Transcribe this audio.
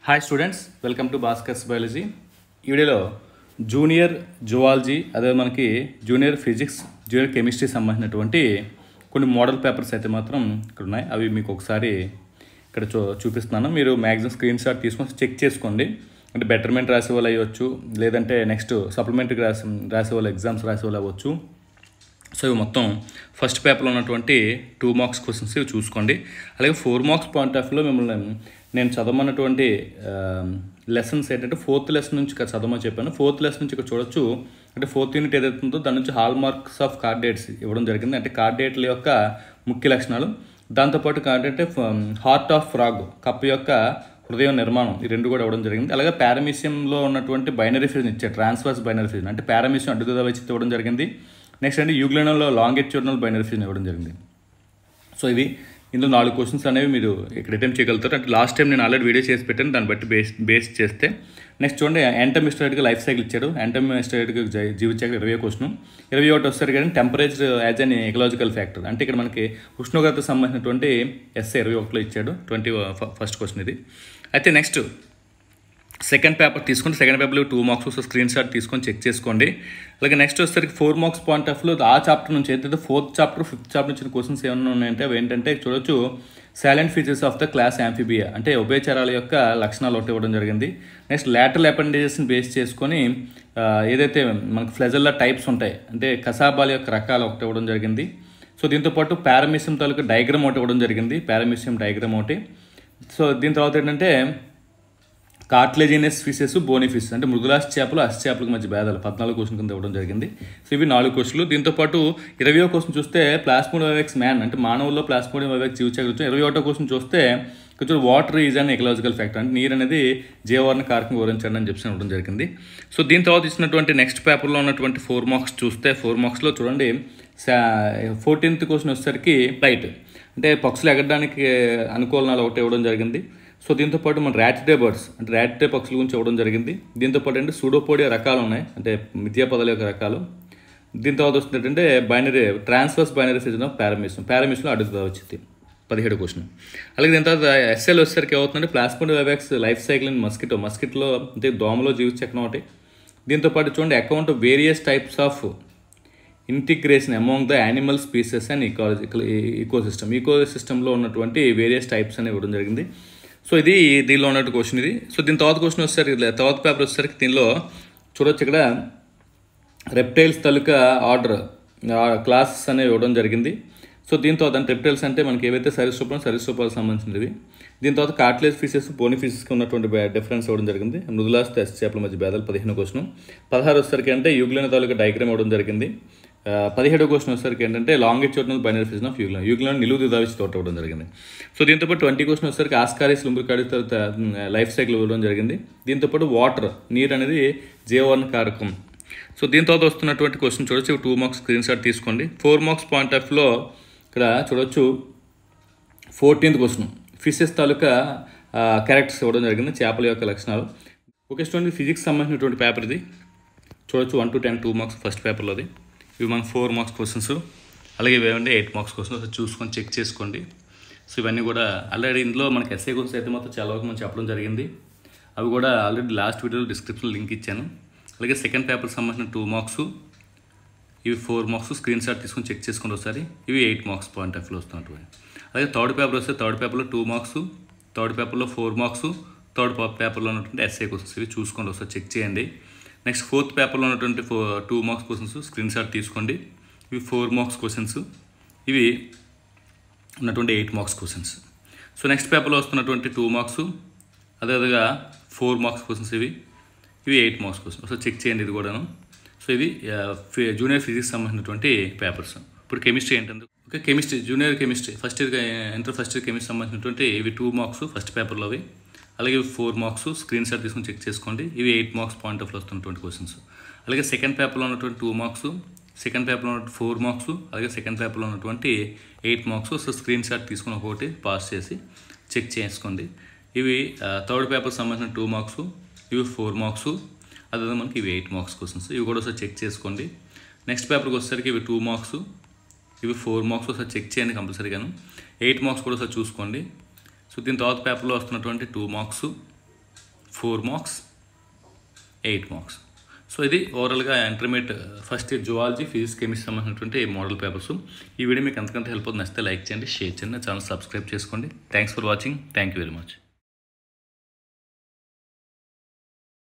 hi students welcome to Bhaskar's biology ఈ వీడియోలో junior zoology అదే మనకి జూనియర్ ఫిజిక్స్ జూనియర్ కెమిస్ట్రీ సంబంధించినటువంటి కొన్ని మోడల్ పేపర్స్ అయితే మాత్రం ఇక్కడ ఉన్నాయి అవి మీకు ఒకసారి ఇక్కడ చూ చూపిస్తున్నాను మీరు మ్యాక్సిమం స్క్రీన్ షాట్ తీసుకొని చెక్ చేసుకోండి అంటే బెటర్మెంట్ రాసే వాళ్ళు అయ్యవచ్చు లేదంటే నెక్స్ట్ సప్లిమెంటరీ రాసి రాసే వాళ్ళు ఎగ్జామ్స్ రాసే వాళ్ళు అవ్వచ్చు సో ఇవి మొత్తం ఫస్ట్ పేపర్లో ఉన్నటువంటి టూ మార్క్స్ క్వశ్చన్స్ ఇవి చూసుకోండి అలాగే ఫోర్ మార్క్స్ పాయింట్ ఆఫ్ వ్యూలో మిమ్మల్ని నేను చదవమన్నటువంటి లెసన్స్ ఏంటంటే ఫోర్త్ లెసన్ నుంచి ఇక్కడ చదవమని చెప్పాను ఫోర్త్ లెసన్ నుంచి ఇక్కడ చూడొచ్చు అంటే ఫోర్త్ యూనిట్ ఏదైతే ఉందో దాని నుంచి హాల్ మార్క్స్ ఆఫ్ కార్డేట్స్ ఇవ్వడం జరిగింది అంటే కార్డేట్ల యొక్క ముఖ్య లక్షణాలు దాంతోపాటు కార్డేట్ హార్ట్ ఆఫ్ ఫ్రాగ్ కప్ యొక్క హృదయం నిర్మాణం ఈ రెండు కూడా ఇవ్వడం జరిగింది అలాగే పారామిషియంలో ఉన్నటువంటి బైనరీ ఫిజన్ ఇచ్చారు ట్రాన్స్ఫర్స్ బైనరీ ఫిజన్ అంటే పారామిషియం అడ్డుగా వచ్చి ఇవ్వడం జరిగింది నెక్స్ట్ అంటే యూగ్లెనోలో లాంగిట్యూడనల్ బైనరీ ఫిజన్ ఇవ్వడం జరిగింది సో ఇవి ఇందులో నాలుగు క్వశ్చన్స్ అనేవి మీరు ఇక్కడ అటెంప్ట్ చేయగలుగుతారు అంటే లాస్ట్ టైం నేను ఆల్రెడీ వీడియో చేసి పెట్టాను దాన్ని బట్టి బేస్ బేస్ చేస్తే నెక్స్ట్ చూడండి యాంటమ్ హిస్టోరిట్గా లైఫ్ సైకిల్ ఇచ్చాడు యాంటమ్ హిస్టోరిట్గా జీవించాక ఇరవై క్వశ్చన్ ఇరవై ఒకటి వస్తారు కానీ temperature as an ecological factor అంటే ఇక్కడ మనకి ఉష్ణోగ్రత సంబంధించినటువంటి ఎస్ఏ ఇరవై ఒకటిలో ఇచ్చాడు ట్వంటీ ఫస్ట్ క్వశ్చన్ ఇది అయితే నెక్స్ట్ సెకండ్ పేపర్ తీసుకుంటే సెకండ్ పేపర్లో టూ మార్క్స్ స్క్రీన్ షాట్ తీసుకొని చెక్ చేసుకోండి అలాగే నెక్స్ట్ వచ్చేసరికి ఫోర్ మార్క్స్ పాయింట్ ఆఫ్ లో ఆ చాప్టర్ నుంచి ఏదైతే ఫోర్త్ చాప్టర్ ఫిఫ్త్ చాప్టర్ నుంచి క్వశ్చన్స్ ఏమైనా ఉన్నాయంటే అవి ఏంటంటే చూడొచ్చు salient features of the class amphibia అంటే ఉభయచరాల యొక్క లక్షణాలు ఒకటి ఇవ్వడం జరిగింది నెక్స్ట్ లాటరల్ అపెండేజెస్ని బేస్ చేసుకొని ఆ, ఏదైతే మనకు ఫ్లెజల్లా టైప్స్ ఉంటాయి అంటే కసాబాల యొక్క రకాలు ఒకటి ఇవ్వడం జరిగింది సో దీంతో పాటు పారామిసియం తాలూకు డయాగ్రామ్ ఒకటి ఇవ్వడం జరిగింది పారామిసియం డయాగ్రామ్ ఒకటి సో దీని తర్వాత ఏంటంటే కార్ట్లేజినస్ ఫిషెస్ బోనిఫిష్ అంటే మృదులాస్ చేపలు అస్ చేపలకు మధ్య భేదాలు పద్నాలుగు క్వశ్చన్ కింద ఇవ్వడం జరిగింది సో ఇవి నాలుగు క్వశ్చన్లు దీంతో పాటు ఇరవై క్వశ్చన్ చూస్తే ప్లాస్మోడ్ వైవెక్స్ మ్యాన్ అంటే మానవుల్లో ప్లాస్మోడ్ వైవెక్స్ జీవించగలుగుతాం ఇరవై ఒకటో క్వశ్చన్ చూస్తే కొంచెం water is an ecological factor అంటే నీరు అనేది జీవవర్ణ కారకం వివరించండి అని చెప్పి ఇవ్వడం జరిగింది సో దీని తర్వాత ఇచ్చినటువంటి నెక్స్ట్ పేపర్లో ఉన్నటువంటి ఫోర్ మార్క్స్ చూస్తే ఫోర్ మార్క్స్లో చూడండి ఫోర్టీన్త్ క్వశ్చన్ వచ్చేసరికి ఫ్లైట్ అంటే పక్షులు ఎగరడానికి అనుకూలనాలు ఒకటి ఇవ్వడం జరిగింది సో దీంతో పాటు మన ర్యాటిడే బర్డ్స్ అంటే ర్యాటిడే పక్షుల గురించి ఇవ్వడం జరిగింది దీంతో పాటు అంటే సూడోపోడియా రకాలు ఉన్నాయి అంటే మిథ్యా పదాల యొక్క రకాలు దీని తర్వాత వస్తుంది ఏంటంటే binary transverse binary fission of paramecium పారామిషన్లో అడుగుతా వచ్చింది పదిహేడు క్వశ్చన్ అలాగే దీని తర్వాత ఎస్ఎల్ వచ్చేసరికి ఏమవుతుందంటే plasmodium vivax life cycle in mosquito మస్కిట్లో అంటే దోమలో జీవించకడం ఒకటి దీంతో పాటు చూడండి account various types of integration among the animal species and ecological eco system eco సిస్టంలో ఉన్నటువంటి వేరియస్ టైప్స్ అనేవి ఇవ్వడం జరిగింది సో ఇది దీనిలో ఉన్నట్టు క్వశ్చన్ ఇది సో దీని తర్వాత క్వశ్చన్ వచ్చేసరికి తర్వాత పేపర్ వచ్చేసరికి దీనిలో చూడొచ్చు ఇక్కడ రెప్టైల్స్ తాలూకా ఆర్డర్ క్లాసెస్ అనేవి ఇవ్వడం జరిగింది సో దీంతో దాని రెప్టైల్స్ అంటే మనకి ఏవైతే సరిస్రూపం సరిస్రూపాలకు సంబంధించినవి దీని తర్వాత కార్ట్లేజ్ ఫిషెస్ బోని ఫిషెస్కి ఉన్నటువంటి డిఫరెన్స్ ఇవ్వడం జరిగింది మృదులాస్ టెస్ట్ చేపల మధ్య భేదాలు పదిహేను క్వశ్చన్ పదహారు వచ్చేసరికి అంటే యూగ్లైన్ తాలూకా డయాగ్రామ్ ఇవ్వడం జరిగింది ఆ, పదిహేడో క్వశ్చన్ వచ్చేసరికి ఏంటంటే longitudinal binary fission of euglena euglena నిలువు దిదావిచ్చి తోట ఇవ్వడం జరిగింది సో దీంతో పాటు ట్వంటీ క్వశ్చన్ వచ్చేసరికి ఆస్కారిస్ లుంబ్రికాడి తర్వాత లైఫ్ సైకిల్ ఇవ్వడం జరిగింది దీంతో పాటు వాటర్ నీరు అనేది జీవవర్ణ కారకం సో దీని తర్వాత వస్తున్నటువంటి క్వశ్చన్ చూడొచ్చు టూ మార్క్స్ స్క్రీన్ షాట్ తీసుకోండి ఫోర్ మార్క్స్ పాయింట్ ఆఫ్లో ఇక్కడ చూడొచ్చు ఫోర్టీన్త్ క్వశ్చన్ ఫిషెస్ తాలూకా క్యారెక్టర్స్ ఇవ్వడం జరిగింది చేపల యొక్క లక్షణాలు ఓకే స్టూడెంట్ ఫిజిక్స్ సంబంధించినటువంటి పేపర్ ఇది చూడొచ్చు one to ten two marks first పేపర్లోది ఇవి మనకు ఫోర్ మార్క్స్ క్వశ్చన్స్ అలాగే ఇవి ఏమంటే ఎయిట్ మార్క్స్ క్వశ్చన్స్ చూసుకొని చెక్ చేసుకోండి సో ఇవన్నీ కూడా ఆల్రెడీ ఇందులో మనకి ఎస్ఏ క్వశ్చన్స్ అయితే మాత్రం చాలా వరకు మనం చెప్పడం జరిగింది అవి కూడా ఆల్రెడీ లాస్ట్ వీడియోలో డిస్క్రిప్షన్లో లింక్ ఇచ్చాను అలాగే సెకండ్ పేపర్ సంబంధించిన టూ మార్క్స్ ఇవి ఫోర్ మార్క్స్ స్క్రీన్ షాట్ తీసుకొని చెక్ చేసుకుని ఒకసారి ఇవి ఎయిట్ మార్క్స్ పాయింట్ ఆఫ్ వ్యూలో వస్తున్నటువంటి అలాగే థర్డ్ పేపర్ వస్తే థర్డ్ పేపర్లో టూ మార్క్స్ థర్డ్ పేపర్లో ఫోర్ మార్క్స్ థర్డ్ పేపర్లో ఉన్నటువంటి ఎస్ఏ క్వశ్చన్స్ ఇవి చూసుకోండి ఒకసారి చెక్ చేయండి నెక్స్ట్ ఫోర్త్ పేపర్లో ఉన్నటువంటి four two marks questions screen shot తీసుకోండి ఇవి ఫోర్ మార్క్స్ క్వశ్చన్స్ ఇవి ఉన్నటువంటి eight marks questions so next పేపర్లో వస్తున్నటువంటి టూ మార్క్స్ అదేవిధంగా ఫోర్ మార్క్స్ క్వశ్చన్స్ ఇవి ఇవి eight marks question so check చేయండి ఇది కూడాను సో ఇది జూనియర్ ఫిజిక్స్ సంబంధించినటువంటి పేపర్స్ ఇప్పుడు కెమిస్ట్రీ ఏంటంటే okay chemistry junior chemistry first year inter first year chemistry సంబంధించినటువంటి ఇవి టూ మార్క్స్ ఫస్ట్ పేపర్లో అవి అలాగే ఇవి ఫోర్ మార్క్స్ స్క్రీన్ షాట్ తీసుకొని చెక్ చేసుకోండి ఇవి ఎయిట్ మార్క్స్ పాయింట్ ఆఫ్ వస్తున్నటువంటి క్వశ్చన్స్ అలాగే సెకండ్ పేపర్లో ఉన్నటువంటి టూ మార్క్స్ సెకండ్ పేపర్లో ఉన్న ఫోర్ మార్క్స్ అలాగే సెకండ్ పేపర్లో ఉన్నటువంటి eight marks so screen shot తీసుకుని ఒకటి పాస్ చేసి చెక్ చేసుకోండి ఇవి థర్డ్ పేపర్ సంబంధించిన టూ మార్క్స్ ఇవి ఫోర్ మార్క్స్ అదే మనకి ఇవి ఎయిట్ మార్క్స్ క్వశ్చన్స్ ఇవి కూడా ఒకసారి చెక్ చేసుకోండి నెక్స్ట్ పేపర్కి వచ్చేసరికి ఇవి టూ మార్క్స్ ఇవి ఫోర్ మార్క్స్ ఒకసారి చెక్ చేయండి కంపల్సరీగాను ఎయిట్ మార్క్స్ కూడా ఒకసారి చూసుకోండి సో దీని తర్వాత పేపర్లో వస్తున్నటువంటి two marks four marks eight marks so ఇది ఓవరాల్గా intermediate first year zoology physics chemistry సంబంధించినటువంటి మోడల్ పేపర్స్ ఈ వీడియో మీకు ఎంతకంత హెల్ప్ అవుతుంది నచ్చితే లైక్ చేయండి షేర్ చేయండి నా ఛానల్ సబ్స్క్రైబ్ చేసుకోండి thanks for watching thank you very much